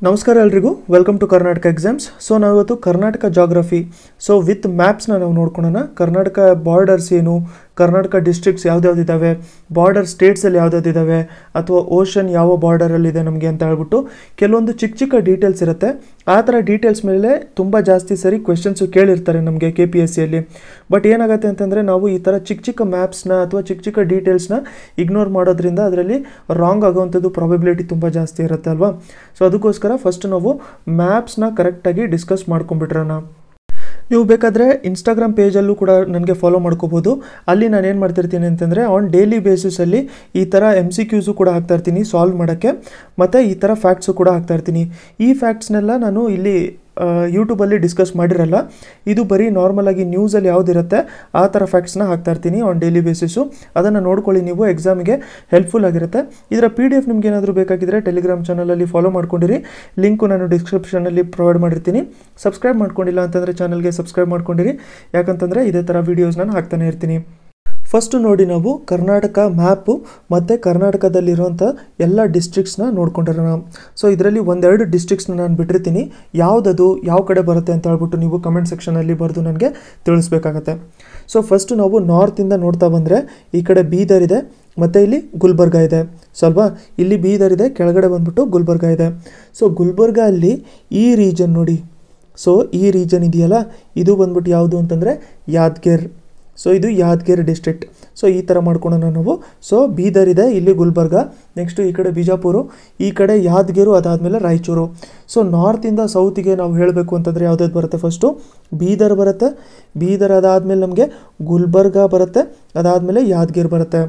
ನಮಸ್ಕಾರ ಎಲ್ರಿಗೂ welcome to Karnataka exams so ನಾವಿವತ್ತು ಕರ್ನಾಟಕ ಜಾಗ್ರಫಿ ಸೊ ವಿತ್ ಮ್ಯಾಪ್ಸ್ನ ನಾವು ನೋಡ್ಕೊಳ್ಳೋಣ ಕರ್ನಾಟಕ ಬಾರ್ಡರ್ಸ್ ಏನು ಕರ್ನಾಟಕ ಡಿಸ್ಟ್ರಿಕ್ಟ್ಸ್ ಯಾವ್ದ್ಯಾವ್ದಿದ್ದಾವೆ ಬಾರ್ಡರ್ ಸ್ಟೇಟ್ಸಲ್ಲಿ ಯಾವ್ದಾವ್ದಿದ್ದಾವೆ ಅಥವಾ ಓಷನ್ ಯಾವ ಬಾರ್ಡರಲ್ಲಿದೆ ನಮಗೆ ಅಂತ ಹೇಳ್ಬಿಟ್ಟು ಕೆಲವೊಂದು ಚಿಕ್ಕ ಚಿಕ್ಕ ಡೀಟೇಲ್ಸ್ ಇರುತ್ತೆ ಆ ಥರ ಡೀಟೇಲ್ಸ್ ಮೇಲೆ ತುಂಬ ಜಾಸ್ತಿ ಸರಿ ಕ್ವೆಶನ್ಸು ಕೇಳಿರ್ತಾರೆ ನಮಗೆ ಕೆ ಪಿ ಎಸ್ ಸಿಯಲ್ಲಿ ಬಟ್ ಏನಾಗುತ್ತೆ ಅಂತಂದರೆ ನಾವು ಈ ಥರ ಚಿಕ್ಕ ಚಿಕ್ಕ ಮ್ಯಾಪ್ಸ್ನ ಅಥವಾ ಚಿಕ್ಕ ಚಿಕ್ಕ ಡೀಟೇಲ್ಸ್ನ ಇಗ್ನೋರ್ ಮಾಡೋದ್ರಿಂದ ಅದರಲ್ಲಿ ರಾಂಗ್ ಆಗೋವಂಥದ್ದು ಪ್ರಾಬಿಬಿಲಿಟಿ ತುಂಬ ಜಾಸ್ತಿ ಇರುತ್ತೆ ಅಲ್ವಾ ಸೊ ಅದಕ್ಕೋಸ್ಕರ ಫಸ್ಟ್ ನಾವು ಮ್ಯಾಪ್ಸ್ನ ಕರೆಕ್ಟಾಗಿ ಡಿಸ್ಕಸ್ ಮಾಡ್ಕೊಂಬಿಟ್ರೋಣ ನೀವು ಬೇಕಾದರೆ ಇನ್ಸ್ಟಾಗ್ರಾಮ್ ಪೇಜಲ್ಲೂ ಕೂಡ ನನಗೆ ಫಾಲೋ ಮಾಡ್ಕೋಬೋದು ಅಲ್ಲಿ ನಾನು ಏನು ಮಾಡ್ತಿರ್ತೀನಿ ಅಂತಂದರೆ ಆನ್ ಡೈಲಿ ಬೇಸಿಸಲ್ಲಿ ಈ ಥರ ಎಮ್ ಸಿ ಕ್ಯೂಸು ಕೂಡ ಹಾಕ್ತಾ ಇರ್ತೀನಿ ಸಾಲ್ವ್ ಮಾಡೋಕ್ಕೆ ಮತ್ತು ಈ ಥರ ಫ್ಯಾಕ್ಟ್ಸು ಕೂಡ ಹಾಕ್ತಾ ಇರ್ತೀನಿ ಈ ಫ್ಯಾಕ್ಟ್ಸ್ನೆಲ್ಲ ನಾನು ಇಲ್ಲಿ ಯೂಟ್ಯೂಬಲ್ಲಿ ಡಿಸ್ಕಸ್ ಮಾಡಿರಲ್ಲ ಇದು ಬರೀ ನಾರ್ಮಲಾಗಿ ನ್ಯೂಸಲ್ಲಿ ಯಾವುದಿರುತ್ತೆ ಆ ಥರ ಫ್ಯಾಕ್ಟ್ಸ್ನ ಹಾಕ್ತಾ ಇರ್ತೀನಿ ಆನ್ ಡೈಲಿ ಬೇಸಿಸು ಅದನ್ನು ನೋಡ್ಕೊಳ್ಳಿ ನೀವು ಎಕ್ಸಾಮಿಗೆ ಹೆಲ್ಪ್ಫುಲ್ ಆಗಿರುತ್ತೆ ಇದರ ಪಿ ಡಿ ಎಫ್ ನಿಮ್ಗೆ ಏನಾದರೂ ಬೇಕಾಗಿದ್ದರೆ ಟೆಲಿಗ್ರಾಮ್ ಚಾನಲಲ್ಲಿ ಫಾಲೋ ಮಾಡ್ಕೊಂಡಿರಿ ಲಿಂಕು ನಾನು ಡಿಸ್ಕ್ರಿಪ್ಷನಲ್ಲಿ ಪ್ರೊವೈಡ್ ಮಾಡಿರ್ತೀನಿ ಸಬ್ಸ್ಕ್ರೈಬ್ ಮಾಡ್ಕೊಂಡಿಲ್ಲ ಅಂತಂದರೆ ಚಾನಲ್ಗೆ ಸಬ್ಸ್ಕ್ರೈಬ್ ಮಾಡ್ಕೊಂಡಿರಿ ಯಾಕಂತಂದರೆ ಇದೇ ಥರ ವೀಡಿಯೋಸ್ ನಾನು ಹಾಕ್ತಾನೆ ಇರ್ತೀನಿ ಫಸ್ಟ್ ನೋಡಿ ನಾವು ಕರ್ನಾಟಕ ಮ್ಯಾಪು ಮತ್ತು ಕರ್ನಾಟಕದಲ್ಲಿರುವಂಥ ಎಲ್ಲ ಡಿಸ್ಟ್ರಿಕ್ಟ್ಸ್ನ ನೋಡ್ಕೊಂಡಿರೋಣ ಸೊ ಇದರಲ್ಲಿ ಒಂದೆರಡು ಡಿಸ್ಟ್ರಿಕ್ಟ್ಸ್ನ ನಾನು ಬಿಟ್ಟಿರ್ತೀನಿ ಯಾವುದದು ಯಾವ ಕಡೆ ಬರುತ್ತೆ ಅಂತ ಹೇಳ್ಬಿಟ್ಟು ನೀವು ಕಮೆಂಟ್ ಸೆಕ್ಷನಲ್ಲಿ ಬರೆದು ನನಗೆ ತಿಳಿಸ್ಬೇಕಾಗತ್ತೆ ಸೊ ಫಸ್ಟು ನಾವು ನಾರ್ತಿಂದ ನೋಡ್ತಾ ಬಂದರೆ ಈ ಕಡೆ ಬೀದರ್ ಇದೆ ಮತ್ತು ಇಲ್ಲಿ ಗುಲ್ಬರ್ಗ ಇದೆ ಸೊ ಅಲ್ವಾ ಇಲ್ಲಿ ಬೀದರ್ ಇದೆ ಕೆಳಗಡೆ ಬಂದ್ಬಿಟ್ಟು ಗುಲ್ಬರ್ಗ ಇದೆ ಸೊ ಗುಲ್ಬರ್ಗ ಅಲ್ಲಿ ಈ ರೀಜನ್ ನೋಡಿ ಸೊ ಈ ರೀಜನ್ ಇದೆಯಲ್ಲ ಇದು ಬಂದ್ಬಿಟ್ಟು ಯಾವುದು ಅಂತಂದರೆ ಯಾದಗಿರ್ ಸೊ ಇದು ಯಾದಗಿರಿ ಡಿಸ್ಟ್ರಿಕ್ಟ್ ಸೊ ಈ ಥರ ಮಾಡ್ಕೊಳ್ಳೋಣ ನಾವು ಸೊ ಬೀದರ್ ಇದೆ ಇಲ್ಲಿ ಗುಲ್ಬರ್ಗ ನೆಕ್ಸ್ಟು ಈ ಕಡೆ ಬಿಜಾಪುರ ಈ ಕಡೆ ಯಾದಗಿರು ಅದಾದಮೇಲೆ ರಾಯಚೂರು ಸೊ ನಾರ್ತಿಂದ ಸೌತಿಗೆ ನಾವು ಹೇಳಬೇಕು ಅಂತಂದರೆ ಯಾವುದಾದ್ರು ಬರುತ್ತೆ ಫಸ್ಟು ಬೀದರ್ ಬರುತ್ತೆ ಬೀದರ್ ಅದಾದಮೇಲೆ ನಮಗೆ ಗುಲ್ಬರ್ಗ ಬರುತ್ತೆ ಅದಾದಮೇಲೆ ಯಾದಗಿರಿ ಬರುತ್ತೆ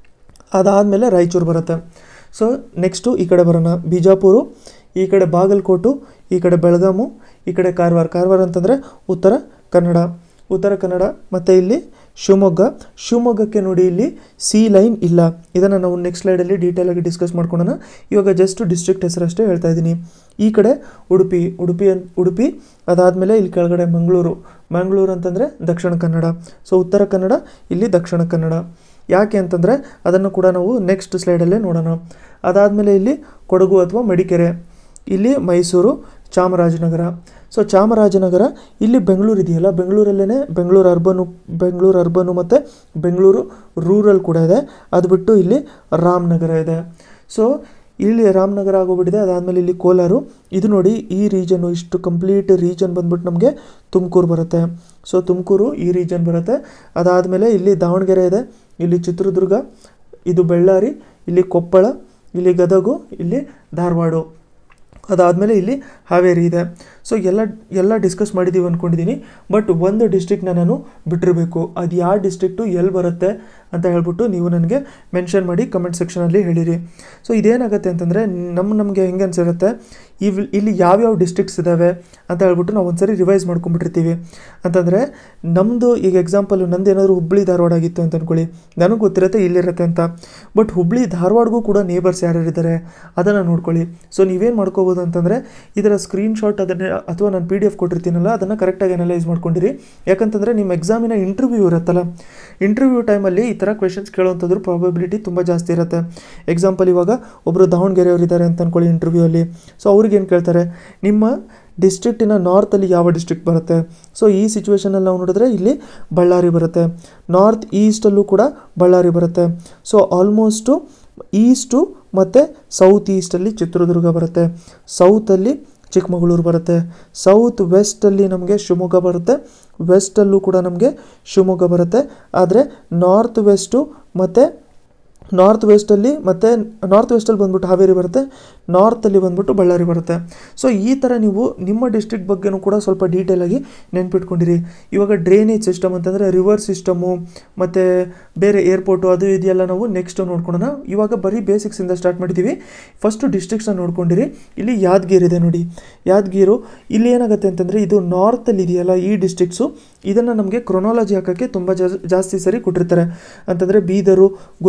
ಅದಾದಮೇಲೆ ರಾಯಚೂರು ಬರುತ್ತೆ ಸೊ ನೆಕ್ಸ್ಟು ಈ ಕಡೆ ಬರೋಣ ಬಿಜಾಪುರ ಈ ಕಡೆ ಬಾಗಲಕೋಟು ಈ ಕಡೆ ಬೆಳಗಾಮು ಈ ಕಡೆ ಕಾರವಾರ ಕಾರವಾರ ಅಂತಂದರೆ ಉತ್ತರ ಕನ್ನಡ ಉತ್ತರ ಕನ್ನಡ ಮತ್ತು ಇಲ್ಲಿ ಶಿವಮೊಗ್ಗ ಶಿವಮೊಗ್ಗಕ್ಕೆ ನೋಡಿ ಇಲ್ಲಿ ಸಿ ಲೈನ್ ಇಲ್ಲ ಇದನ್ನು ನಾವು ನೆಕ್ಸ್ಟ್ ಸ್ಲೈಡಲ್ಲಿ ಡೀಟೇಲಾಗಿ ಡಿಸ್ಕಸ್ ಮಾಡ್ಕೊಳ್ಳೋಣ ಇವಾಗ ಜಸ್ಟ್ ಡಿಸ್ಟ್ರಿಕ್ಟ್ ಹೆಸರಷ್ಟೇ ಹೇಳ್ತಾ ಇದ್ದೀನಿ ಈ ಕಡೆ ಉಡುಪಿ ಉಡುಪಿ ಅನ್ ಉಡುಪಿ ಅದಾದಮೇಲೆ ಇಲ್ಲಿ ಕೆಳಗಡೆ ಮಂಗಳೂರು ಮಂಗಳೂರು ಅಂತಂದರೆ ದಕ್ಷಿಣ ಕನ್ನಡ ಸೊ ಉತ್ತರ ಕನ್ನಡ ಇಲ್ಲಿ ದಕ್ಷಿಣ ಕನ್ನಡ ಯಾಕೆ ಅಂತಂದರೆ ಅದನ್ನು ಕೂಡ ನಾವು ನೆಕ್ಸ್ಟ್ ಸ್ಲೈಡಲ್ಲೇ ನೋಡೋಣ ಅದಾದಮೇಲೆ ಇಲ್ಲಿ ಕೊಡಗು ಅಥವಾ ಮಡಿಕೆರೆ ಇಲ್ಲಿ ಮೈಸೂರು ಚಾಮರಾಜನಗರ ಸೊ ಚಾಮರಾಜನಗರ ಇಲ್ಲಿ ಬೆಂಗಳೂರು ಇದೆಯಲ್ಲ ಬೆಂಗಳೂರಲ್ಲೇ ಬೆಂಗಳೂರು ಅರ್ಬನು ಬೆಂಗಳೂರು ಅರ್ಬನು ಮತ್ತು ಬೆಂಗಳೂರು ರೂರಲ್ ಕೂಡ ಇದೆ ಅದು ಬಿಟ್ಟು ಇಲ್ಲಿ ರಾಮನಗರ ಇದೆ ಸೊ ಇಲ್ಲಿ ರಾಮನಗರ ಆಗೋಗ್ಬಿಟ್ಟಿದೆ ಅದಾದಮೇಲೆ ಇಲ್ಲಿ ಕೋಲಾರು ಇದು ನೋಡಿ ಈ ರೀಜನು ಇಷ್ಟು ಕಂಪ್ಲೀಟ್ ರೀಜನ್ ಬಂದ್ಬಿಟ್ಟು ನಮಗೆ ತುಮಕೂರು ಬರುತ್ತೆ ಸೊ ತುಮಕೂರು ಈ ರೀಜನ್ ಬರುತ್ತೆ ಅದಾದಮೇಲೆ ಇಲ್ಲಿ ದಾವಣಗೆರೆ ಇದೆ ಇಲ್ಲಿ ಚಿತ್ರದುರ್ಗ ಇದು ಬೆಳ್ಳಾರಿ ಇಲ್ಲಿ ಕೊಪ್ಪಳ ಇಲ್ಲಿ ಗದಗು ಇಲ್ಲಿ ಧಾರವಾಡ ಅದಾದಮೇಲೆ ಇಲ್ಲಿ ಹಾವೇರಿ ಇದೆ ಸೊ ಎಲ್ಲ ಎಲ್ಲ ಡಿಸ್ಕಸ್ ಮಾಡಿದ್ದೀವಿ ಅಂದ್ಕೊಂಡಿದ್ದೀನಿ ಬಟ್ ಒಂದು ಡಿಸ್ಟ್ರಿಕ್ಟ್ನ ನಾನು ಬಿಟ್ಟಿರಬೇಕು ಅದು ಯಾವ ಡಿಸ್ಟ್ರಿಕ್ಟು ಎಲ್ಲಿ ಬರುತ್ತೆ ಅಂತ ಹೇಳ್ಬಿಟ್ಟು ನೀವು ನನಗೆ ಮೆನ್ಷನ್ ಮಾಡಿ ಕಮೆಂಟ್ ಸೆಕ್ಷನಲ್ಲಿ ಹೇಳಿರಿ ಸೊ ಇದೇನಾಗುತ್ತೆ ಅಂತಂದರೆ ನಮ್ಮ ನಮಗೆ ಹೆಂಗೆ ಅನ್ಸಿರುತ್ತೆ ಇವ್ ಇಲ್ಲಿ ಯಾವ್ಯಾವ ಡಿಸ್ಟ್ರಿಕ್ಟ್ಸ್ ಇದ್ದಾವೆ ಅಂತ ಹೇಳ್ಬಿಟ್ಟು ನಾವು ಒಂದ್ಸರಿ ರಿವೈಸ್ ಮಾಡ್ಕೊಂಡ್ಬಿಟ್ಟಿರ್ತೀವಿ ಅಂತಂದರೆ ನಮ್ಮದು ಈಗ ಎಕ್ಸಾಂಪಲ್ ನಂದು ಏನಾದರೂ ಹುಬ್ಬಳ್ಳಿ ಧಾರವಾಡ ಆಗಿತ್ತು ಅಂತ ಅಂದ್ಕೊಳ್ಳಿ ನನಗೆ ಗೊತ್ತಿರುತ್ತೆ ಇಲ್ಲಿರುತ್ತೆ ಅಂತ ಬಟ್ ಹುಬ್ಬಳ್ಳಿ ಧಾರವಾಡಗೂ ಕೂಡ ನೇಬರ್ಸ್ ಯಾರ್ಯಾರಿದ್ದಾರೆ ಅದನ್ನು ನೋಡ್ಕೊಳ್ಳಿ ಸೊ ನೀವೇನು ಮಾಡ್ಕೋಬೋದು ಅಂತಂದರೆ ಇದರ ಸ್ಕ್ರೀನ್ಶಾಟ್ ಅದನ್ನು ಅಥವಾ ನಾನು ಪಿ ಡಿ ಎಫ್ ಕೊಟ್ಟಿರ್ತೀನಲ್ಲ ಅದನ್ನು ಕರೆಕ್ಟಾಗಿ ಅನಲೈಸ್ ಮಾಡ್ಕೊಂಡಿರಿ ಯಾಕಂತಂದರೆ ನಿಮ್ಮ ಎಕ್ಸಾಮಿನ ಇಂಟರ್ವ್ಯೂ ಇರುತ್ತಲ್ಲ ಇಂಟರ್ವ್ಯೂ ಟೈಮಲ್ಲಿ ಈ ಥರ ಕ್ವೆಶನ್ಸ್ ಕೇಳುವಂಥದ್ರ ಪ್ರಾಬಬಿಲಿಟಿ ತುಂಬ ಜಾಸ್ತಿ ಇರುತ್ತೆ ಎಕ್ಸಾಂಪಲ್ ಇವಾಗ ಒಬ್ಬರು ದಾವಣಗೆರೆಯವರು ಇದ್ದಾರೆ ಅಂತ ಅಂದ್ಕೊಳ್ಳಿ ಇಂಟರ್ವ್ಯೂ ಅಲ್ಲಿ ಸೊ ಅವ್ರಿಗೆ ಏನು ಕೇಳ್ತಾರೆ ನಿಮ್ಮ ಡಿಸ್ಟ್ರಿಕ್ಟಿನ ನಾರ್ತಲ್ಲಿ ಯಾವ ಡಿಸ್ಟ್ರಿಕ್ಟ್ ಬರುತ್ತೆ ಸೊ ಈ ಸಿಚುವೇಷನಲ್ಲಿ ನಾವು ನೋಡಿದ್ರೆ ಇಲ್ಲಿ ಬಳ್ಳಾರಿ ಬರುತ್ತೆ ನಾರ್ತ್ ಈಸ್ಟಲ್ಲೂ ಕೂಡ ಬಳ್ಳಾರಿ ಬರುತ್ತೆ ಸೊ ಆಲ್ಮೋಸ್ಟು ಈಸ್ಟು ಮತ್ತು ಸೌತ್ ಈಸ್ಟಲ್ಲಿ ಚಿತ್ರದುರ್ಗ ಬರುತ್ತೆ ಸೌತಲ್ಲಿ ಚಿಕ್ಕಮಗಳೂರು ಬರುತ್ತೆ ಸೌತ್ ವೆಸ್ಟಲ್ಲಿ ನಮಗೆ ಶಿವಮೊಗ್ಗ ಬರುತ್ತೆ ವೆಸ್ಟಲ್ಲೂ ಕೂಡ ನಮಗೆ ಶಿವಮೊಗ್ಗ ಬರುತ್ತೆ ಆದರೆ ನಾರ್ತ್ ವೆಸ್ಟು ಮತ್ತು ನಾರ್ತ್ ವೆಸ್ಟಲ್ಲಿ ಮತ್ತು ನಾರ್ತ್ ವೆಸ್ಟಲ್ಲಿ ಬಂದ್ಬಿಟ್ಟು ಹಾವೇರಿ ಬರುತ್ತೆ ನಾರ್ತಲ್ಲಿ ಬಂದ್ಬಿಟ್ಟು ಬಳ್ಳಾರಿ ಬರುತ್ತೆ ಸೊ ಈ ಥರ ನೀವು ನಿಮ್ಮ ಡಿಸ್ಟ್ರಿಕ್ಟ್ ಬಗ್ಗೆನೂ ಕೂಡ ಸ್ವಲ್ಪ ಡೀಟೇಲಾಗಿ ನೆನ್ಪಿಟ್ಕೊಂಡಿರಿ ಇವಾಗ ಡ್ರೈನೇಜ್ ಸಿಸ್ಟಮ್ ಅಂತಂದರೆ ರಿವರ್ ಸಿಸ್ಟಮು ಮತ್ತು ಬೇರೆ ಏರ್ಪೋರ್ಟು ಅದು ಇದೆಯಲ್ಲ ನಾವು ನೆಕ್ಸ್ಟ್ ನೋಡ್ಕೊಳ್ಳೋಣ ಇವಾಗ ಬರೀ ಬೇಸಿಕ್ಸಿಂದ ಸ್ಟಾರ್ಟ್ ಮಾಡಿದ್ದೀವಿ ಫಸ್ಟು ಡಿಸ್ಟ್ರಿಕ್ಟ್ಸ್ನ ನೋಡ್ಕೊಂಡಿರಿ ಇಲ್ಲಿ ಯಾದಗಿರಿ ಇದೆ ನೋಡಿ ಯಾದಗಿರು ಇಲ್ಲಿ ಏನಾಗುತ್ತೆ ಅಂತಂದರೆ ಇದು ನಾರ್ತಲ್ಲಿ ಇದೆಯಲ್ಲ ಈ ಡಿಸ್ಟ್ರಿಕ್ಟ್ಸು ಇದನ್ನು ನಮಗೆ ಕ್ರೊನಾಲಜಿ ಹಾಕೋಕ್ಕೆ ತುಂಬ ಜಾಸ್ತಿ ಸರಿ ಕೊಟ್ಟಿರ್ತಾರೆ ಅಂತಂದರೆ ಬೀದರು ಗುಲ್ಬರ್ಗ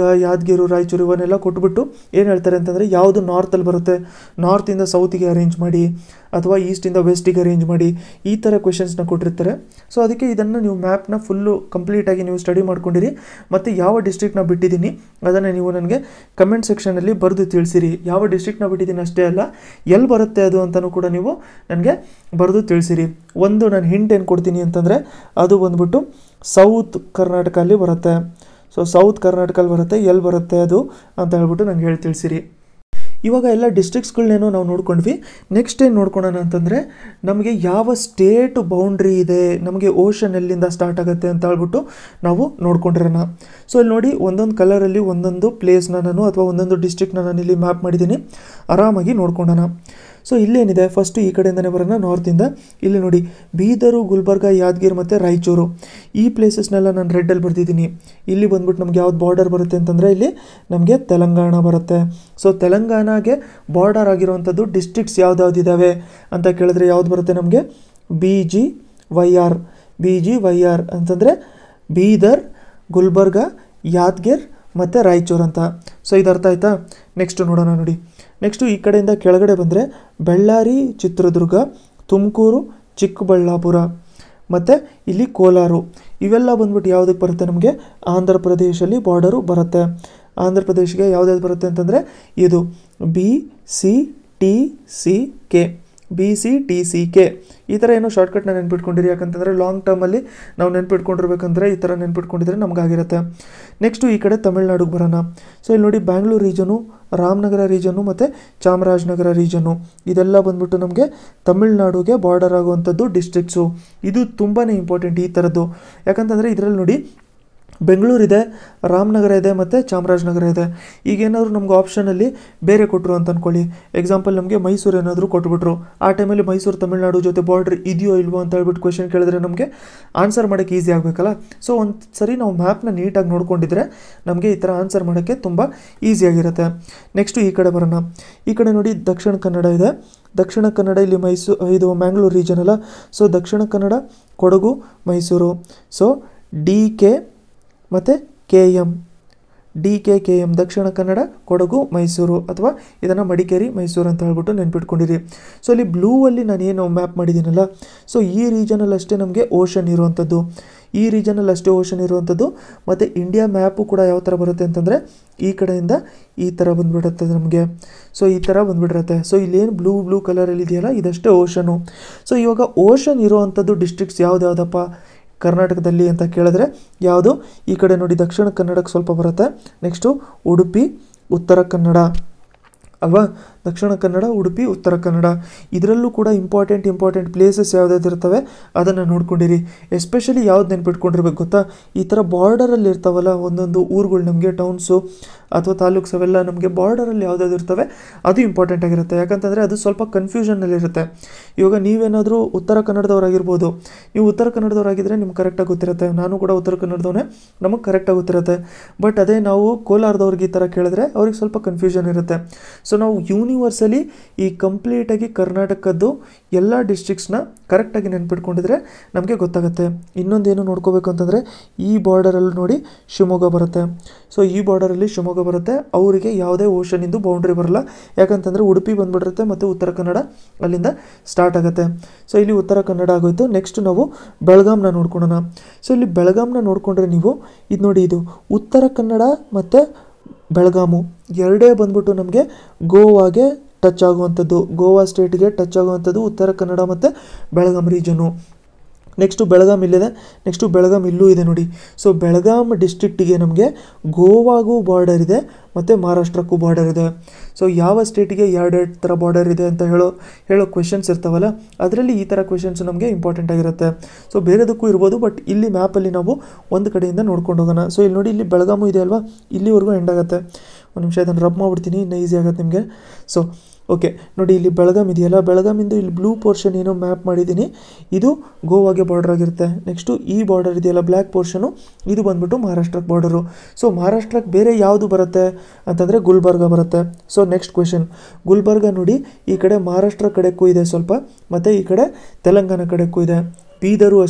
ಯಾದಗಿರು ರಾಯಚೂರು ಇವನ್ನೆಲ್ಲ ಕೊಟ್ಬಿಟ್ಟು ಏನು ಹೇಳ್ತಾರೆ ಅಂತಂದರೆ ಯಾವುದು ನಾರ್ತಲ್ಲಿ ಬರುತ್ತೆ ನಾರ್ತಿಂದ ಸೌತಿಗೆ ಅರೇಂಜ್ ಮಾಡಿ ಅಥವಾ ಈಸ್ಟಿಂದ ವೆಸ್ಟಿಗೆ ಅರೇಂಜ್ ಮಾಡಿ ಈ ಥರ ಕ್ವೆಶನ್ಸ್ನ ಕೊಟ್ಟಿರ್ತಾರೆ ಸೊ ಅದಕ್ಕೆ ಇದನ್ನು ನೀವು ಮ್ಯಾಪ್ನ ಫುಲ್ಲು ಕಂಪ್ಲೀಟಾಗಿ ನೀವು ಸ್ಟಡಿ ಮಾಡ್ಕೊಂಡಿರಿ ಮತ್ತು ಯಾವ ಡಿಸ್ಟ್ರಿಕ್ಟ್ನ ಬಿಟ್ಟಿದ್ದೀನಿ ಅದನ್ನು ನೀವು ನನಗೆ ಕಮೆಂಟ್ ಸೆಕ್ಷನಲ್ಲಿ ಬರೆದು ತಿಳಿಸಿರಿ ಯಾವ ಡಿಸ್ಟ್ರಿಕ್ಟ್ನ ಬಿಟ್ಟಿದ್ದೀನಿ ಅಷ್ಟೇ ಅಲ್ಲ ಎಲ್ಲಿ ಬರುತ್ತೆ ಅದು ಅಂತಲೂ ಕೂಡ ನೀವು ನನಗೆ ಬರೆದು ತಿಳಿಸಿರಿ ಒಂದು ನಾನು ಹಿಂಟ್ ಏನು ಕೊಡ್ತೀನಿ ಅಂತಂದರೆ ಅದು ಬಂದ್ಬಿಟ್ಟು ಸೌತ್ ಕರ್ನಾಟಕ ಅಲ್ಲಿ ಬರುತ್ತೆ ಸೊ ಸೌತ್ ಕರ್ನಾಟಕಲ್ಲಿ ಬರುತ್ತೆ ಎಲ್ಲಿ ಬರುತ್ತೆ ಅದು ಅಂತ ಹೇಳ್ಬಿಟ್ಟು ನಂಗೆ ಹೇಳಿ ತಿಳಿಸಿರಿ ಇವಾಗ ಎಲ್ಲ ಡಿಸ್ಟ್ರಿಕ್ಸ್ಗಳನ್ನೇನೋ ನಾವು ನೋಡ್ಕೊಂಡ್ವಿ ನೆಕ್ಸ್ಟ್ ಏನು ನೋಡ್ಕೊಳೋಣ ಅಂತಂದರೆ ನಮಗೆ ಯಾವ ಸ್ಟೇಟ್ ಬೌಂಡ್ರಿ ಇದೆ ನಮಗೆ ಓಷನ್ ಎಲ್ಲಿಂದ ಸ್ಟಾರ್ಟ್ ಆಗುತ್ತೆ ಅಂತ ಹೇಳ್ಬಿಟ್ಟು ನಾವು ನೋಡ್ಕೊಂಡಿರೋಣ ಸೊ ಇಲ್ಲಿ ನೋಡಿ ಒಂದೊಂದು ಕಲರಲ್ಲಿ ಒಂದೊಂದು ಪ್ಲೇಸ್ನ ನಾನು ಅಥವಾ ಒಂದೊಂದು ಡಿಸ್ಟ್ರಿಕ್ಟ್ನ ನಾನು ಇಲ್ಲಿ ಮ್ಯಾಪ್ ಮಾಡಿದ್ದೀನಿ ಆರಾಮಾಗಿ ನೋಡ್ಕೊಳ್ಳೋಣ ಸೊ ಇಲ್ಲೇನಿದೆ ಫಸ್ಟು ಈ ಕಡೆಯಿಂದನೇ ಬರೋಣ ನಾರ್ತಿಂದ ಇಲ್ಲಿ ನೋಡಿ ಬೀದರು ಗುಲ್ಬರ್ಗ ಯಾದಗಿರಿ ಮತ್ತು ರಾಯಚೂರು ಈ ಪ್ಲೇಸಸ್ನೆಲ್ಲ ನಾನು ರೆಡ್ಡಲ್ಲಿ ಬರ್ತಿದ್ದೀನಿ ಇಲ್ಲಿ ಬಂದ್ಬಿಟ್ಟು ನಮ್ಗೆ ಯಾವ್ದು ಬಾರ್ಡರ್ ಬರುತ್ತೆ ಅಂತಂದರೆ ಇಲ್ಲಿ ನಮಗೆ ತೆಲಂಗಾಣ ಬರುತ್ತೆ ಸೊ ತೆಲಂಗಾಣಗೆ ಬಾರ್ಡರ್ ಆಗಿರುವಂಥದ್ದು ಡಿಸ್ಟ್ರಿಕ್ಟ್ಸ್ ಯಾವ್ದಾವ್ದಿದ್ದಾವೆ ಅಂತ ಕೇಳಿದ್ರೆ ಯಾವ್ದು ಬರುತ್ತೆ ನಮಗೆ B G Y R B G Y R ಅಂತಂದರೆ ಬೀದರ್ ಗುಲ್ಬರ್ಗ ಯಾದಗಿರ್ ಮತ್ತು ರಾಯಚೂರು ಅಂತ ಸೊ ಇದು ಅರ್ಥ ಆಯ್ತಾ ನೆಕ್ಸ್ಟ್ ನೋಡೋಣ ನೋಡಿ ನೆಕ್ಸ್ಟು ಈ ಕಡೆಯಿಂದ ಕೆಳಗಡೆ ಬಂದರೆ ಬಳ್ಳಾರಿ ಚಿತ್ರದುರ್ಗ ತುಮಕೂರು ಚಿಕ್ಕಬಳ್ಳಾಪುರ ಮತ್ತು ಇಲ್ಲಿ ಕೋಲಾರು ಇವೆಲ್ಲ ಬಂದ್ಬಿಟ್ಟು ಯಾವುದಕ್ಕೆ ಬರುತ್ತೆ ನಮಗೆ ಆಂಧ್ರ ಪ್ರದೇಶಲ್ಲಿ ಬಾರ್ಡರು ಬರುತ್ತೆ ಆಂಧ್ರ ಪ್ರದೇಶಗೆ ಯಾವ್ದಾವ್ದು ಬರುತ್ತೆ ಅಂತಂದರೆ ಇದು B C T C K B C T C K ಈ ಥರ ಏನೋ ಶಾರ್ಟ್ಕಟ್ನ ನೆನ್ಪಿಟ್ಕೊಂಡಿರಿ ಯಾಕಂತಂದರೆ ಲಾಂಗ್ ಟರ್ಮಲ್ಲಿ ನಾವು ನೆನ್ಪಿಟ್ಕೊಂಡಿರ್ಬೇಕಂದ್ರೆ ಈ ಥರ ನೆನ್ಪಿಟ್ಕೊಂಡಿದ್ರೆ ನಮಗಾಗಿರುತ್ತೆ ನೆಕ್ಸ್ಟು ಈ ಕಡೆ ತಮಿಳ್ನಾಡಿಗೆ ಬರೋಣ ಸೊ ಇಲ್ಲಿ ನೋಡಿ ಬ್ಯಾಂಗ್ಳೂರು ರೀಜನು ರಾಮನಗರ ರೀಜನು ಮತ್ತು ಚಾಮರಾಜನಗರ ರೀಜನು ಇದೆಲ್ಲ ಬಂದ್ಬಿಟ್ಟು ನಮಗೆ ತಮಿಳ್ನಾಡುಗೆ ಬಾರ್ಡರ್ ಆಗುವಂಥದ್ದು ಡಿಸ್ಟ್ರಿಕ್ಸು ಇದು ತುಂಬಾ ಇಂಪಾರ್ಟೆಂಟ್ ಈ ಥರದ್ದು ಯಾಕಂತಂದರೆ ಇದರಲ್ಲಿ ನೋಡಿ ಬೆಂಗಳೂರಿದೆ ರಾಮನಗರ ಇದೆ ಮತ್ತು ಚಾಮರಾಜನಗರ ಇದೆ ಈಗೇನಾದ್ರು ನಮ್ಗೆ ಆಪ್ಷನಲ್ಲಿ ಬೇರೆ ಕೊಟ್ಟರು ಅಂತ ಅಂದ್ಕೊಳ್ಳಿ ಎಕ್ಸಾಂಪಲ್ ನಮಗೆ ಮೈಸೂರು ಏನಾದರೂ ಕೊಟ್ಬಿಟ್ರು ಆ ಟೈಮಲ್ಲಿ ಮೈಸೂರು ತಮಿಳ್ನಾಡು ಜೊತೆ ಬಾರ್ಡ್ರ್ ಇದೆಯೋ ಇಲ್ವೋ ಅಂತ ಹೇಳ್ಬಿಟ್ಟು ಕ್ವೆಶನ್ ಕೇಳಿದ್ರೆ ನಮಗೆ ಆನ್ಸರ್ ಮಾಡೋಕ್ಕೆ ಈಸಿ ಆಗಬೇಕಲ್ಲ ಸೊ ಒಂದು ಸರಿ ನಾವು ಮ್ಯಾಪ್ನ ನೀಟಾಗಿ ನೋಡ್ಕೊಂಡಿದ್ರೆ ನಮಗೆ ಈ ಥರ ಆನ್ಸರ್ ಮಾಡೋಕ್ಕೆ ತುಂಬ ಈಸಿಯಾಗಿರುತ್ತೆ ನೆಕ್ಸ್ಟು ಈ ಕಡೆ ಬರೋಣ ಈ ಕಡೆ ನೋಡಿ ದಕ್ಷಿಣ ಕನ್ನಡ ಇದೆ ದಕ್ಷಿಣ ಕನ್ನಡ ಇಲ್ಲಿ ಮೈಸೂ ಇದು ಮ್ಯಾಂಗ್ಳೂರು ರೀಜನ್ ಅಲ್ಲ so Dakshina Kannada Kodagu Mysuru so D K ಮತ್ತು K M D K K M Dakshina Kannada Kodagu Mysuru ಅಥವಾ ಇದನ್ನು ಮಡಿಕೇರಿ ಮೈಸೂರು ಅಂತ ಹೇಳ್ಬಿಟ್ಟು ನೆನ್ಪಿಟ್ಕೊಂಡಿರಿ ಸೊ ಇಲ್ಲಿ ಬ್ಲೂ ಅಲ್ಲಿ ನಾನು ಏನು ಮ್ಯಾಪ್ ಮಾಡಿದ್ದೀನಲ್ಲ ಸೊ ಈ ರೀಜನಲ್ಲಿ ಅಷ್ಟೇ ನಮಗೆ ಓಷನ್ ಇರುವಂಥದ್ದು ಈ ರೀಜನಲ್ಲಿ ಅಷ್ಟೇ ಓಷನ್ ಇರುವಂಥದ್ದು ಮತ್ತು ಇಂಡಿಯಾ ಮ್ಯಾಪು ಕೂಡ ಯಾವ ಥರ ಬರುತ್ತೆ ಅಂತಂದರೆ ಈ ಕಡೆಯಿಂದ ಈ ಥರ ಬಂದುಬಿಡುತ್ತೆ ನಮಗೆ ಸೊ ಈ ಥರ ಬಂದುಬಿಟ್ಟಿರುತ್ತೆ ಸೊ ಇಲ್ಲೇನು ಬ್ಲೂ ಬ್ಲೂ ಕಲರಲ್ಲಿ ಇದೆಯಲ್ಲ ಇದಷ್ಟೇ ಓಷನು ಸೊ ಇವಾಗ ಓಷನ್ ಇರುವಂಥದ್ದು ಡಿಸ್ಟ್ರಿಕ್ಟ್ಸ್ ಯಾವ್ದ್ಯಾವ್ದಪ್ಪ ಕರ್ನಾಟಕದಲ್ಲಿ ಅಂತ ಕೇಳಿದ್ರೆ ಯಾವುದು ಈ ಕಡೆ ನೋಡಿ ದಕ್ಷಿಣ ಕನ್ನಡಕ್ಕೆ ಸ್ವಲ್ಪ ಬರುತ್ತೆ ನೆಕ್ಸ್ಟು ಉಡುಪಿ ಉತ್ತರ ಕನ್ನಡ ಅಲ್ವಾ ದಕ್ಷಿಣ ಕನ್ನಡ ಉಡುಪಿ ಉತ್ತರ ಕನ್ನಡ ಇದರಲ್ಲೂ ಕೂಡ ಇಂಪಾರ್ಟೆಂಟ್ ಇಂಪಾರ್ಟೆಂಟ್ ಪ್ಲೇಸಸ್ ಯಾವ್ದಾವ್ದು ಇರ್ತವೆ ಅದನ್ನು ನೋಡ್ಕೊಂಡಿರಿ ಎಸ್ಪೆಷಲಿ ಯಾವ್ದು ನೆನ್ಪಿಟ್ಕೊಂಡಿರ್ಬೇಕು ಗೊತ್ತಾ ಈ ಥರ ಬಾರ್ಡರಲ್ಲಿ ಇರ್ತಾವಲ್ಲ ಒಂದೊಂದು ಊರುಗಳು ನಮಗೆ ಟೌನ್ಸು ಅಥವಾ ತಾಲೂಕ್ಸ್ ಅವೆಲ್ಲ ನಮಗೆ ಬಾರ್ಡರಲ್ಲಿ ಯಾವುದಾದ್ರು ಇರ್ತವೆ ಅದು ಇಂಪಾರ್ಟೆಂಟ್ ಆಗಿರುತ್ತೆ ಯಾಕಂತಂದರೆ ಅದು ಸ್ವಲ್ಪ ಕನ್ಫ್ಯೂಷನ್ನಲ್ಲಿರುತ್ತೆ ಇವಾಗ ನೀವೇನಾದರೂ ಉತ್ತರ ಕನ್ನಡದವರಾಗಿರ್ಬೋದು ನೀವು ಉತ್ತರ ಕನ್ನಡದವರಾಗಿದ್ದರೆ ನಿಮ್ಗೆ ಕರೆಕ್ಟಾಗಿ ಗೊತ್ತಿರುತ್ತೆ ನಾನು ಕೂಡ ಉತ್ತರ ಕನ್ನಡದವನೇ ನಮಗೆ ಕರೆಕ್ಟಾಗಿ ಗೊತ್ತಿರುತ್ತೆ ಬಟ್ ಅದೇ ನಾವು ಕೋಲಾರದವ್ರಿಗೆ ಈ ಥರ ಕೇಳಿದ್ರೆ ಅವ್ರಿಗೆ ಸ್ವಲ್ಪ ಕನ್ಫ್ಯೂಷನ್ ಇರುತ್ತೆ ಸೊ ನಾವು ಯೂನಿವರ್ಸಲಿ ಈ ಕಂಪ್ಲೀಟಾಗಿ ಕರ್ನಾಟಕದ್ದು ಎಲ್ಲ ಡಿಸ್ಟ್ರಿಕ್ಸ್ನ ಕರೆಕ್ಟಾಗಿ ನೆನ್ಪಿಟ್ಕೊಂಡಿದ್ರೆ ನಮಗೆ ಗೊತ್ತಾಗುತ್ತೆ ಇನ್ನೊಂದೇನು ನೋಡ್ಕೋಬೇಕು ಅಂತಂದರೆ ಈ ಬಾರ್ಡರಲ್ಲಿ ನೋಡಿ ಶಿವಮೊಗ್ಗ ಬರುತ್ತೆ ಸೊ ಈ ಬಾರ್ಡರಲ್ಲಿ ಶಿವಮೊಗ್ಗ ಬರುತ್ತೆ ಅವರಿಗೆ ಯಾವುದೇ ಓಷನಿಂದು ಬೌಂಡ್ರಿ ಬರಲ್ಲ ಯಾಕಂತಂದರೆ ಉಡುಪಿ ಬಂದ್ಬಿಟ್ಟಿರುತ್ತೆ ಮತ್ತು ಉತ್ತರ ಕನ್ನಡ ಅಲ್ಲಿಂದ ಸ್ಟಾರ್ಟ್ ಆಗುತ್ತೆ ಸೊ ಇಲ್ಲಿ ಉತ್ತರ ಕನ್ನಡ ಆಗೋಯ್ತು ನೆಕ್ಸ್ಟ್ ನಾವು ಬೆಳಗಾಂನ ನೋಡ್ಕೊಳ್ಳೋಣ ಸೊ ಇಲ್ಲಿ ಬೆಳಗಾಂನ ನೋಡಿಕೊಂಡ್ರೆ ನೀವು ಇದು ನೋಡಿ ಇದು ಉತ್ತರ ಕನ್ನಡ ಮತ್ತು ಬೆಳಗಾಮು ಎರಡೇ ಬಂದ್ಬಿಟ್ಟು ನಮಗೆ ಗೋವಾಗೆ ಟಚ್ ಆಗುವಂಥದ್ದು ಗೋವಾ ಸ್ಟೇಟ್ಗೆ ಟಚ್ ಆಗುವಂಥದ್ದು ಉತ್ತರ ಕನ್ನಡ ಮತ್ತು ಬೆಳಗಾಂ ರೀಜನು ನೆಕ್ಸ್ಟು ಬೆಳಗಾಂ ಇಲ್ಲಿದೆ ನೆಕ್ಸ್ಟು ಬೆಳಗಾಂ ಇಲ್ಲೂ ಇದೆ ನೋಡಿ ಸೊ ಬೆಳಗಾಂ ಡಿಸ್ಟ್ರಿಕ್ಟಿಗೆ ನಮಗೆ ಗೋವಾಗೂ ಬಾರ್ಡರ್ ಇದೆ ಮತ್ತು ಮಹಾರಾಷ್ಟ್ರಕ್ಕೂ ಬಾರ್ಡರ್ ಇದೆ ಸೊ ಯಾವ ಸ್ಟೇಟಿಗೆ ಎರಡೆರಡು ಥರ ಬಾರ್ಡರ್ ಇದೆ ಅಂತ ಹೇಳೋ ಹೇಳೋ ಕ್ವೆಶನ್ಸ್ ಇರ್ತಾವಲ್ಲ ಅದರಲ್ಲಿ ಈ ಥರ ಕ್ವೆಶನ್ಸ್ ನಮಗೆ ಇಂಪಾರ್ಟೆಂಟ್ ಆಗಿರುತ್ತೆ ಸೊ ಬೇರೆದಕ್ಕೂ ಇರ್ಬೋದು ಬಟ್ ಇಲ್ಲಿ ಮ್ಯಾಪಲ್ಲಿ ನಾವು ಒಂದು ಕಡೆಯಿಂದ ನೋಡ್ಕೊಂಡು ಹೋಗೋಣ ಸೊ ಇಲ್ಲಿ ನೋಡಿ ಇಲ್ಲಿ ಬೆಳಗಾಮು ಇದೆ ಅಲ್ವಾ ಇಲ್ಲಿವರೆಗೂ ಎಂಡ್ ಆಗುತ್ತೆ ಒಂದು ನಿಮಿಷ ಇದನ್ನು ರಬ್ ಮಾಡಿಬಿಡ್ತೀನಿ ಇನ್ನೂ ಈಸಿ ಆಗುತ್ತೆ ನಿಮಗೆ ಸೊ ಓಕೆ ನೋಡಿ ಇಲ್ಲಿ ಬೆಳಗಾಂ ಇದೆಯಲ್ಲ ಬೆಳಗಾಮಿಂದು ಇಲ್ಲಿ ಬ್ಲೂ ಪೋರ್ಷನ್ ಏನೋ ಮ್ಯಾಪ್ ಮಾಡಿದ್ದೀನಿ ಇದು ಗೋವಾಗೆ ಬಾರ್ಡರ್ ಆಗಿರುತ್ತೆ ನೆಕ್ಸ್ಟು ಈ ಬಾರ್ಡರ್ ಇದೆಯಲ್ಲ ಬ್ಲ್ಯಾಕ್ ಪೋರ್ಷನು ಇದು ಬಂದ್ಬಿಟ್ಟು ಮಹಾರಾಷ್ಟ್ರಕ್ಕೆ ಬಾರ್ಡರು ಸೊ ಮಹಾರಾಷ್ಟ್ರಕ್ಕೆ ಬೇರೆ ಯಾವುದು ಬರುತ್ತೆ ಅಂತಂದರೆ ಗುಲ್ಬರ್ಗ ಬರುತ್ತೆ ಸೊ ನೆಕ್ಸ್ಟ್ ಕ್ವೆಶನ್ ಗುಲ್ಬರ್ಗ ನೋಡಿ ಈ ಕಡೆ ಮಹಾರಾಷ್ಟ್ರ ಕಡೆಗೂ ಇದೆ ಸ್ವಲ್ಪ ಮತ್ತು ಈ ಕಡೆ ತೆಲಂಗಾಣ ಕಡೆಗೂ ಇದೆ ಬೀದರು ಅಷ್ಟೇ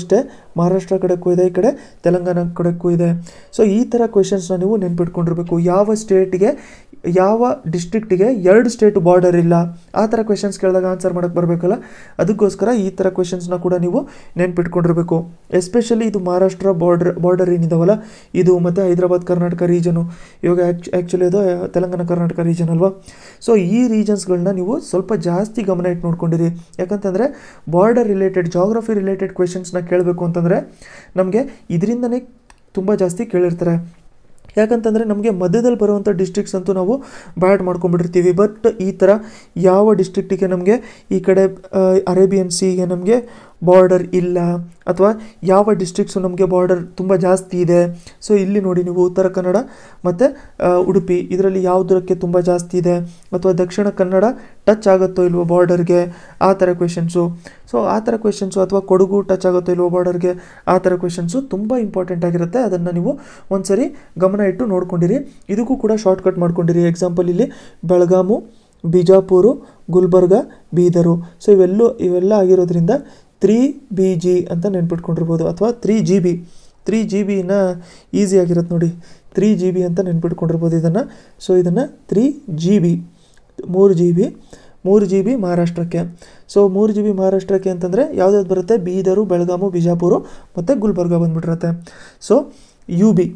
ಮಹಾರಾಷ್ಟ್ರ ಕಡೆಗೂ ಇದೆ ಈ ಕಡೆ ತೆಲಂಗಾಣ ಕಡೆಗೂ ಇದೆ ಸೊ ಈ ಥರ ಕ್ವೆಶನ್ಸ್ನ ನೀವು ನೆನ್ಪಿಟ್ಕೊಂಡಿರ್ಬೇಕು ಯಾವ ಸ್ಟೇಟ್ಗೆ ಯಾವ ಡಿಸ್ಟ್ರಿಕ್ಟಿಗೆ ಎರಡು ಸ್ಟೇಟ್ ಬಾರ್ಡರ್ ಇಲ್ಲ ಆ ಥರ ಕ್ವೆಶನ್ಸ್ ಕೇಳಿದಾಗ ಆನ್ಸರ್ ಮಾಡೋಕ್ಕೆ ಬರಬೇಕಲ್ಲ ಅದಕ್ಕೋಸ್ಕರ ಈ ಥರ ಕ್ವೆಶನ್ಸ್ನ ಕೂಡ ನೀವು ನೆನ್ಪಿಟ್ಕೊಂಡಿರ್ಬೇಕು ಎಸ್ಪೆಷಲಿ ಇದು ಮಹಾರಾಷ್ಟ್ರ ಬಾರ್ಡರ್ ಬಾರ್ಡರ್ ಏನಿದಾವಲ್ಲ ಇದು ಮತ್ತು ಹೈದರಾಬಾದ್ ಕರ್ನಾಟಕ ರೀಜನು ಇವಾಗ ಆ್ಯಕ್ಚುಲಿ ಅದು ತೆಲಂಗಾಣ ಕರ್ನಾಟಕ ರೀಜನ್ ಅಲ್ವಾ ಸೊ ಈ ರೀಜನ್ಸ್ಗಳನ್ನ ನೀವು ಸ್ವಲ್ಪ ಜಾಸ್ತಿ ಗಮನ ಇಟ್ಟು ನೋಡ್ಕೊಂಡಿರಿ ಯಾಕಂತಂದರೆ ಬಾರ್ಡರ್ ರಿಲೇಟೆಡ್ ಜಾಗ್ರಫಿ ರಿಲೇಟೆಡ್ ಕ್ವೆಶನ್ಸ್ನ ಕೇಳಬೇಕು ಅಂತಂದರೆ ನಮಗೆ ಇದರಿಂದನೇ ತುಂಬ ಜಾಸ್ತಿ ಕೇಳಿರ್ತಾರೆ ಯಾಕಂತಂದರೆ ನಮಗೆ ಮಧ್ಯದಲ್ಲಿ ಬರುವಂಥ ಡಿಸ್ಟ್ರಿಕ್ಸ್ ಅಂತೂ ನಾವು ಬ್ಯಾಡ್ ಮಾಡ್ಕೊಂಡ್ಬಿಟ್ಟಿರ್ತೀವಿ ಬಟ್ ಈ ಥರ ಯಾವ ಡಿಸ್ಟ್ರಿಕ್ಟಿಗೆ ನಮಗೆ ಈ ಕಡೆ ಅರೇಬಿಯನ್ ಸೀಗೆ ನಮಗೆ ಬಾರ್ಡರ್ ಇಲ್ಲ ಅಥವಾ ಯಾವ ಡಿಸ್ಟ್ರಿಕ್ಸು ನಮಗೆ ಬಾರ್ಡರ್ ತುಂಬ ಜಾಸ್ತಿ ಇದೆ ಸೊ ಇಲ್ಲಿ ನೋಡಿ ನೀವು ಉತ್ತರ ಕನ್ನಡ ಮತ್ತು ಉಡುಪಿ ಇದರಲ್ಲಿ ಯಾವುದಕ್ಕೆ ತುಂಬ ಜಾಸ್ತಿ ಇದೆ ಅಥವಾ ದಕ್ಷಿಣ ಕನ್ನಡ ಟಚ್ ಆಗುತ್ತೋ ಇಲ್ವೋ ಬಾರ್ಡರ್ಗೆ ಆ ಥರ ಕ್ವೆಶನ್ಸು ಸೊ ಆ ಥರ ಕ್ವೆಶನ್ಸು ಅಥವಾ ಕೊಡಗು ಟಚ್ ಆಗುತ್ತೋ ಇಲ್ವೋ ಬಾರ್ಡರ್ಗೆ ಆ ಥರ ಕ್ವೆಶನ್ಸು ತುಂಬ ಇಂಪಾರ್ಟೆಂಟ್ ಆಗಿರುತ್ತೆ ಅದನ್ನು ನೀವು ಒಂದ್ಸರಿ ಗಮನ ಇಟ್ಟು ನೋಡ್ಕೊಂಡಿರಿ ಇದಕ್ಕೂ ಕೂಡ ಶಾರ್ಟ್ಕಟ್ ಮಾಡ್ಕೊಂಡಿರಿ ಎಕ್ಸಾಂಪಲ್ ಇಲ್ಲಿ ಬೆಳಗಾಮು ಬಿಜಾಪುರು ಗುಲ್ಬರ್ಗ ಬೀದರು ಸೊ ಇವೆಲ್ಲೂ ಇವೆಲ್ಲ ಆಗಿರೋದ್ರಿಂದ ತ್ರೀ ಬಿ ಜಿ ಅಂತ ನೆನ್ಪಿಟ್ಕೊಂಡಿರ್ಬೋದು ಅಥವಾ three G B three G ಬಿನ ಈಸಿ ಆಗಿರುತ್ತೆ ನೋಡಿ ತ್ರೀ ಜಿ ಬಿ ಅಂತ ನೆನ್ಪಿಟ್ಕೊಂಡಿರ್ಬೋದು ಇದನ್ನು ಸೊ ಇದನ್ನು ತ್ರೀ ಜಿ ಬಿ ಮೂರು ಜಿ ಬಿ ಮೂರು ಜಿ ಬಿ ಮಹಾರಾಷ್ಟ್ರಕ್ಕೆ ಸೊ ಮೂರು ಜಿ ಬಿ ಮಹಾರಾಷ್ಟ್ರಕ್ಕೆ ಅಂತಂದರೆ ಯಾವ್ದಾವ್ದು ಬರುತ್ತೆ ಬೀದರು ಬೆಳಗಾಮು ಬಿಜಾಪುರ ಮತ್ತು ಗುಲ್ಬರ್ಗ ಬಂದ್ಬಿಟ್ಟಿರುತ್ತೆ so U B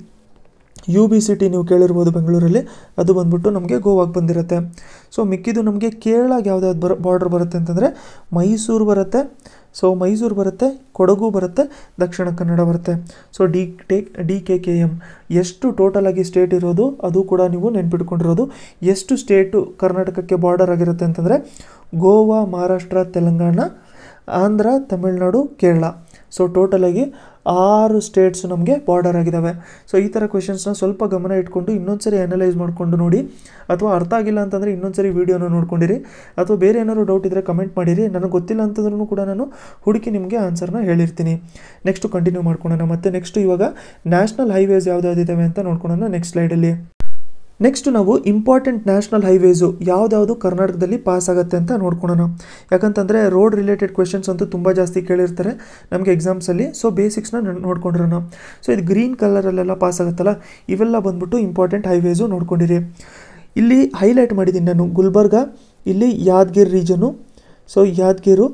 U B city ನೀವು ಕೇಳಿರ್ಬೋದು ಬೆಂಗಳೂರಲ್ಲಿ ಅದು ಬಂದ್ಬಿಟ್ಟು ನಮಗೆ ಗೋವಾಗೆ ಬಂದಿರುತ್ತೆ ಸೊ ಮಿಕ್ಕಿದ್ದು ನಮಗೆ ಕೇರಳಗೆ ಯಾವ್ದಾವ್ದು ಬರ ಬಾರ್ಡ್ರ್ ಬರುತ್ತೆ ಅಂತಂದರೆ ಮೈಸೂರು ಬರುತ್ತೆ ಸೊ ಮೈಸೂರು ಬರುತ್ತೆ ಕೊಡಗು ಬರುತ್ತೆ ದಕ್ಷಿಣ ಕನ್ನಡ ಬರುತ್ತೆ so D T D K K M ಎಷ್ಟು ಟೋಟಲ್ ಆಗಿ ಸ್ಟೇಟ್ ಇರೋದು ಅದು ಕೂಡ ನೀವು ನೆನ್ಪಿಟ್ಕೊಂಡಿರೋದು ಎಷ್ಟು ಸ್ಟೇಟು ಕರ್ನಾಟಕಕ್ಕೆ ಬಾರ್ಡರ್ ಆಗಿರುತ್ತೆ ಅಂತಂದರೆ ಗೋವಾ ಮಹಾರಾಷ್ಟ್ರ ತೆಲಂಗಾಣ ಆಂಧ್ರ ತಮಿಳ್ನಾಡು ಕೇರಳ ಸೊ ಟೋಟಲಾಗಿ ಆರು ಸ್ಟೇಟ್ಸ್ ನಮಗೆ ಬಾರ್ಡರ್ ಆಗಿದ್ದಾವೆ ಸೊ ಈ ಥರ ಕ್ವೆಶನ್ಸ್ನ ಸ್ವಲ್ಪ ಗಮನ ಇಟ್ಕೊಂಡು ಇನ್ನೊಂದ್ಸರಿ ಅನಲೈಸ್ ಮಾಡಿಕೊಂಡು ನೋಡಿ ಅಥವಾ ಅರ್ಥ ಆಗಿಲ್ಲ ಅಂತಂದರೆ ಇನ್ನೊಂದ್ಸರಿ ವೀಡಿಯೋನ ನೋಡ್ಕೊಂಡಿರಿ ಅಥವಾ ಬೇರೆ ಏನಾದ್ರು ಡೌಟ್ ಇದ್ದರೆ ಕಮೆಂಟ್ ಮಾಡಿರಿ ನನಗೆ ಗೊತ್ತಿಲ್ಲ ಅಂತಂದ್ರೂ ಕೂಡ ನಾನು ಹುಡುಕಿ ನಿಮಗೆ ಆನ್ಸರ್ನ ಹೇಳಿರ್ತೀನಿ ನೆಕ್ಸ್ಟು ಕಂಟಿನ್ಯೂ ಮಾಡ್ಕೊಳ್ಳೋಣ ಮತ್ತು ನೆಕ್ಸ್ಟ್ ಇವಾಗ ನ್ಯಾಷನಲ್ ಹೈವೇಸ್ ಯಾವುದಾವ್ದಿದ್ದಾವೆ ಅಂತ ನೋಡ್ಕೊಳ್ಳೋಣ ನೆಕ್ಸ್ಟ್ ಸ್ಲೈಡಲ್ಲಿ ನೆಕ್ಸ್ಟ್ ನಾವು ಇಂಪಾರ್ಟೆಂಟ್ ನ್ಯಾಷನಲ್ ಹೈವೇಸು ಯಾವುದ್ಯಾವುದು ಕರ್ನಾಟಕದಲ್ಲಿ ಪಾಸ್ ಆಗುತ್ತೆ ಅಂತ ನೋಡ್ಕೊಳ್ಳೋಣ ಯಾಕಂತಂದರೆ ರೋಡ್ ರಿಲೇಟೆಡ್ ಕ್ವೆಶನ್ಸ್ ಅಂತೂ ತುಂಬ ಜಾಸ್ತಿ ಕೇಳಿರ್ತಾರೆ ನಮಗೆ ಎಕ್ಸಾಮ್ಸಲ್ಲಿ ಸೊ ಬೇಸಿಕ್ಸ್ನ ನೋಡ್ಕೊಂಡಿರೋಣ ಸೊ ಇದು ಗ್ರೀನ್ ಕಲರಲ್ಲೆಲ್ಲ ಪಾಸ್ ಆಗುತ್ತಲ್ಲ ಇವೆಲ್ಲ ಬಂದ್ಬಿಟ್ಟು ಇಂಪಾರ್ಟೆಂಟ್ ಹೈವೇಸು ನೋಡ್ಕೊಂಡಿರಿ ಇಲ್ಲಿ ಹೈಲೈಟ್ ಮಾಡಿದ್ದೀನಿ ನಾನು ಗುಲ್ಬರ್ಗ ಇಲ್ಲಿ Yadgiri region so Yadgiri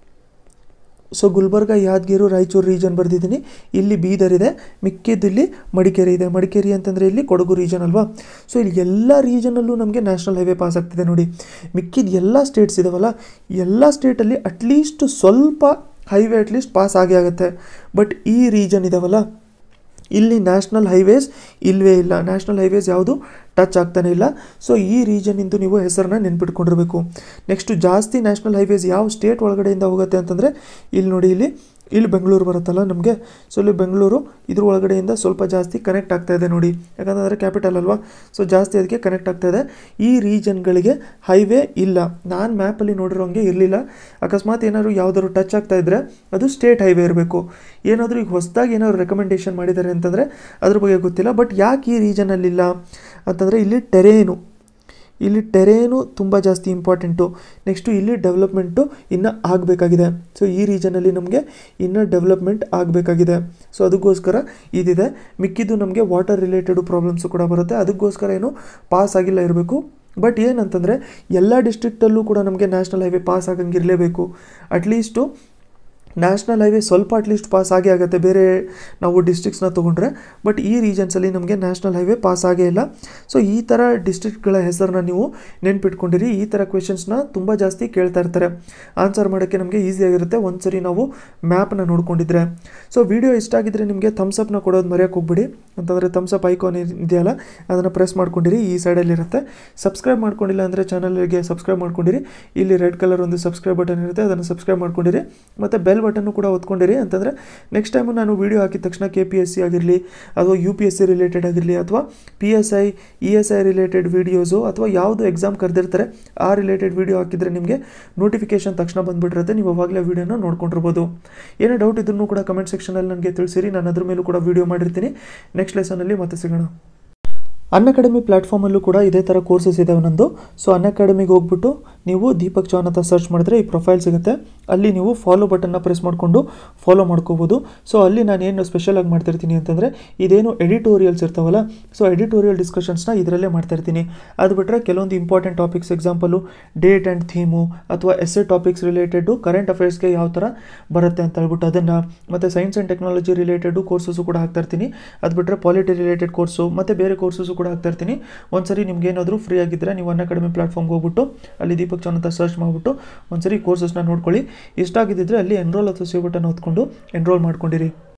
so Gulbarga Yadgiri Raichur region ಬರೆದಿದ್ದೀನಿ ಇಲ್ಲಿ ಬೀದರ್ ಇದೆ ಮಿಕ್ಕಿದ್ದು ಇಲ್ಲಿ ಮಡಿಕೇರಿ ಇದೆ ಮಡಿಕೇರಿ ಅಂತಂದರೆ ಇಲ್ಲಿ ಕೊಡಗು ರೀಜನ್ ಅಲ್ವಾ ಸೊ ಇಲ್ಲಿ ಎಲ್ಲ ರೀಜನಲ್ಲೂ ನಮಗೆ ನ್ಯಾಷನಲ್ ಹೈವೇ ಪಾಸ್ ಆಗ್ತಿದೆ ನೋಡಿ ಮಿಕ್ಕಿದ ಎಲ್ಲ ಸ್ಟೇಟ್ಸ್ ಇದಾವಲ್ಲ ಎಲ್ಲ ಸ್ಟೇಟಲ್ಲಿ ಅಟ್ಲೀಸ್ಟ್ ಸ್ವಲ್ಪ ಹೈವೇ ಅಟ್ಲೀಸ್ಟ್ ಪಾಸ್ ಆಗೇ ಆಗುತ್ತೆ ಬಟ್ ಈ ರೀಜನ್ ಇದಾವಲ್ಲ ಇಲ್ಲಿ ನ್ಯಾಷನಲ್ ಹೈವೇಸ್ ಇಲ್ಲವೇ ಇಲ್ಲ ನ್ಯಾಷನಲ್ ಹೈವೇಸ್ ಯಾವುದು ಟಚ್ ಆಗ್ತಾನೆ ಇಲ್ಲ ಸೊ ಈ ರೀಜನಿಂದು ನೀವು ಹೆಸರನ್ನ ನೆನ್ಪಿಟ್ಕೊಂಡಿರಬೇಕು ನೆಕ್ಸ್ಟು ಜಾಸ್ತಿ ನ್ಯಾಷನಲ್ ಹೈವೇಸ್ ಯಾವ ಸ್ಟೇಟ್ ಒಳಗಡೆಯಿಂದ ಹೋಗುತ್ತೆ ಅಂತಂದರೆ ಇಲ್ಲಿ ನೋಡಿ ಇಲ್ಲಿ ಇಲ್ಲಿ ಬೆಂಗಳೂರು ಬರುತ್ತಲ್ಲ ನಮಗೆ ಸೊ ಇಲ್ಲಿ ಬೆಂಗಳೂರು ಇದ್ರ ಒಳಗಡೆಯಿಂದ ಸ್ವಲ್ಪ ಜಾಸ್ತಿ ಕನೆಕ್ಟ್ ಆಗ್ತಾ ಇದೆ ನೋಡಿ ಯಾಕಂದರೆ ಕ್ಯಾಪಿಟಲ್ ಅಲ್ವಾ ಸೊ ಜಾಸ್ತಿ ಅದಕ್ಕೆ ಕನೆಕ್ಟ್ ಆಗ್ತಾ ಇದೆ ಈ ರೀಜನ್ಗಳಿಗೆ ಹೈವೇ ಇಲ್ಲ ನಾನು ಮ್ಯಾಪಲ್ಲಿ ನೋಡಿರೋಂಗೆ ಇರಲಿಲ್ಲ ಅಕಸ್ಮಾತ್ ಏನಾದ್ರು ಯಾವ್ದಾದ್ರು ಟಚ್ ಆಗ್ತಾ ಇದ್ದರೆ ಅದು ಸ್ಟೇಟ್ ಹೈವೇ ಇರಬೇಕು ಏನಾದರೂ ಈಗ ಹೊಸದಾಗಿ ಏನಾದ್ರು ರೆಕಮೆಂಡೇಷನ್ ಮಾಡಿದ್ದಾರೆ ಅಂತಂದರೆ ಅದ್ರ ಬಗ್ಗೆ ಗೊತ್ತಿಲ್ಲ ಬಟ್ ಯಾಕೆ ಈ ರೀಜನಲ್ಲಿಲ್ಲ ಅಂತಂದರೆ ಇಲ್ಲಿ ಟೆರೇನು ಇಲ್ಲಿ ಟೆರೇನು ತುಂಬ ಜಾಸ್ತಿ ಇಂಪಾರ್ಟೆಂಟು ನೆಕ್ಸ್ಟು ಇಲ್ಲಿ ಡೆವಲಪ್ಮೆಂಟು ಇನ್ನು ಆಗಬೇಕಾಗಿದೆ ಸೊ ಈ ರೀಜನಲ್ಲಿ ನಮಗೆ ಇನ್ನೂ ಡೆವಲಪ್ಮೆಂಟ್ ಆಗಬೇಕಾಗಿದೆ ಸೊ ಅದಕ್ಕೋಸ್ಕರ ಇದಿದೆ ಮಿಕ್ಕಿದ್ದು ನಮಗೆ ವಾಟರ್ ರಿಲೇಟೆಡು ಪ್ರಾಬ್ಲಮ್ಸು ಕೂಡ ಬರುತ್ತೆ ಅದಕ್ಕೋಸ್ಕರ ಏನು ಪಾಸ್ ಆಗಿಲ್ಲ ಇರಬೇಕು ಬಟ್ ಏನಂತಂದರೆ ಎಲ್ಲ ಡಿಸ್ಟ್ರಿಕ್ಟಲ್ಲೂ ಕೂಡ ನಮಗೆ ನ್ಯಾಷನಲ್ ಹೈವೇ ಪಾಸ್ ಆಗಂಗಿರಲೇಬೇಕು ಅಟ್ಲೀಸ್ಟು ನ್ಯಾಷನಲ್ ಹೈವೇ ಸ್ವಲ್ಪ ಅಟ್ಲೀಸ್ಟ್ ಪಾಸ್ ಆಗೇ ಆಗುತ್ತೆ ಬೇರೆ ನಾವು ಡಿಸ್ಟ್ರಿಕ್ಸ್ನ ತೊಗೊಂಡ್ರೆ ಬಟ್ ಈ ರೀಜನ್ಸಲ್ಲಿ ನಮಗೆ ನ್ಯಾಷನಲ್ ಹೈವೇ ಪಾಸ್ ಆಗೇ ಇಲ್ಲ ಸೊ ಈ ಥರ ಡಿಸ್ಟ್ರಿಕ್ಟ್ಗಳ ಹೆಸರನ್ನ ನೀವು ನೆನ್ಪಿಟ್ಕೊಂಡಿರಿ ಈ ಥರ ಕ್ವೆಶನ್ಸ್ನ ತುಂಬ ಜಾಸ್ತಿ ಕೇಳ್ತಾ ಇರ್ತಾರೆ ಆನ್ಸರ್ ಮಾಡೋಕ್ಕೆ ನಮಗೆ ಈಸಿ ಆಗಿರುತ್ತೆ ಒಂದ್ಸರಿ ನಾವು ಮ್ಯಾಪ್ನ ನೋಡ್ಕೊಂಡಿದ್ರೆ ಸೊ ವಿಡಿಯೋ ಇಷ್ಟ ಆಗಿದ್ರೆ ನಿಮಗೆ ಥಮ್ಸಪ್ನ ಕೊಡೋದು ಮರೆಯೋಕೆ ಹೋಗ್ಬಿಡಿ ಅಂತಂದರೆ ಥಮ್ಸಪ್ ಐಕಾನ್ ಇದೆಯಲ್ಲ ಅದನ್ನು ಪ್ರೆಸ್ ಮಾಡ್ಕೊಂಡಿರಿ ಈ ಸೈಡಲ್ಲಿರುತ್ತೆ ಸಬ್ಸ್ಕ್ರೈಬ್ ಮಾಡ್ಕೊಂಡಿಲ್ಲ ಅಂದರೆ ಚಾನಲ್ಗೆ ಸಬ್ಸ್ಕ್ರೈಬ್ ಮಾಡ್ಕೊಂಡಿರಿ ಇಲ್ಲಿ ರೆಡ್ ಕಲರ್ ಒಂದು ಸಬ್ಸ್ಕ್ರೈಬ್ ಬಟನ್ ಇರುತ್ತೆ ಅದನ್ನು ಸಬ್ಸ್ಕ್ರೈಬ್ ಮಾಡ್ಕೊಂಡಿರಿ ಮತ್ತು ಬೆಲ್ ಬಟನ್ನು ಕೂಡ ಒತ್ಕೊಂಡಿರಿ ಅಂತಂದರೆ ನೆಕ್ಸ್ಟ್ ಟೈಮು ನಾನು ವೀಡಿಯೋ ಹಾಕಿದ ತಕ್ಷಣ ಕೆ ಪಿ ಎಸ್ ಸಿ ಆಗಿರಲಿ ಅಥವಾ U P S C related ಆಗಿರಲಿ ಅಥವಾ P S I E S I related videos ಅಥವಾ ಯಾವುದು ಎಕ್ಸಾಮ್ ಕರೆದಿರ್ತಾರೆ ಆ ರಿಲೇಟೆಡ್ ವೀಡಿಯೋ ಹಾಕಿದರೆ ನಿಮಗೆ ನೋಟಿಫಿಕೇಶನ್ ತಕ್ಷಣ ಬಂದುಬಿಟ್ಟಿರುತ್ತೆ ನೀವು ಅವಾಗಲೇ ವೀಡಿಯೋನ ನೋಡ್ಕೊಂಡಿರ್ಬೋದು ಏನೇ ಡೌಟ್ ಇದ್ರೂ ಕೂಡ ಕಮೆಂಟ್ ಸೆಕ್ಷನಲ್ಲಿ ನನಗೆ ತಿಳಿಸಿರಿ ನಾನು ಅದ್ರ ಮೇಲೂ ಕೂಡ ವೀಡಿಯೋ ಮಾಡಿರ್ತೀನಿ ನೆಕ್ಸ್ಟ್ ಲೆಸನಲ್ಲಿ ಮತ್ತೆ ಸಿಗೋಣ ಅನ್ ಅಕಾಡೆಮಿ ಪ್ಲ್ಯಾಟ್ಫಾರ್ಮಲ್ಲೂ ಕೂಡ ಇದೇ ಥರ ಕೋರ್ಸಸ್ ಇದಾವೆ ನಂದು ಸೊ ಅನ್ ಅಕಾಡೆಮಿಗೆ ಹೋಗ್ಬಿಟ್ಟು ನೀವು ದೀಪಕ್ ಚೌಹಾನ್ ಅಂತ ಸರ್ಚ್ ಮಾಡಿದ್ರೆ ಈ ಪ್ರೊಫೈಲ್ ಸಿಗುತ್ತೆ ಅಲ್ಲಿ ನೀವು ಫಾಲೋ ಬಟನ್ನ ಪ್ರೆಸ್ ಮಾಡಿಕೊಂಡು ಫಾಲೋ ಮಾಡ್ಕೋಬೋದು ಸೊ ಅಲ್ಲಿ ನಾನು ಏನು ಸ್ಪೆಷಲ್ ಆಗಿ ಮಾಡ್ತಿರ್ತೀನಿ ಅಂತಂದರೆ ಇದೇನು ಎಡಿಟೋರಿಯಲ್ಸ್ ಇರ್ತಾವಲ್ಲ ಸೊ ಎಡಿಟೋರಿಯಲ್ ಡಿಸ್ಕಷನ್ಸ್ನ ಇದರಲ್ಲೇ ಮಾಡ್ತಾ ಇರ್ತೀನಿ ಅದು ಬಿಟ್ಟರೆ ಕೆಲವೊಂದು important topics example date and theme ಅಥವಾ ಎಸ್ಸೆ ಟಾಪಿಕ್ಸ್ ರಿಲೇಟೆಡು ಕರೆಂಟ್ ಅಫೇರ್ಸ್ಗೆ ಯಾವ ಥರ ಬರುತ್ತೆ ಅಂತ ಹೇಳ್ಬಿಟ್ಟು ಅದನ್ನು ಮತ್ತು science and technology related courses ಕೂಡ ಹಾಕ್ತಾ ಇರ್ತೀನಿ ಅದು ಬಿಟ್ಟರೆ ಪಾಲಿಟಿ ರಿಲೇಟೆಡ್ ಕೋರ್ಸು ಮತ್ತು ಬೇರೆ ಕೋರ್ಸಸ್ಸು ಕೂಡ ಹಾಕ್ತಾ ಇರ್ತೀನಿ ಒಂದ್ಸರಿ ನಿಮ್ಗೆ ಏನಾದರೂ ಫ್ರೀ ಆಗಿದ್ದರೆ ನೀವು ಅನ್ನ ಕಡಿಮೆ ಪ್ಲಾಟ್ಫಾರ್ಮ್ಗೆ ಹೋಗ್ಬಿಟ್ಟು ಅಲ್ಲಿ ದೀಪಕ್ ಚೌಹಾನ್ ಅಂತ ಸರ್ಚ್ ಮಾಡಿಬಿಟ್ಟು ಒಂದ್ಸರಿ ಕೋರ್ಸಸ್ನ ನೋಡ್ಕೊಳ್ಳಿ ಇಷ್ಟ ಆಗಿದ್ದಿದ್ರೆ ಅಲ್ಲಿ ಎನ್ರೋಲ್ ಅಥವಾ ಸೇವ್ ಬಟನ್ ಹೊತ್ಕೊಂಡು ಎನ್ರೋಲ್ ಮಾಡ್ಕೊಂಡಿರಿ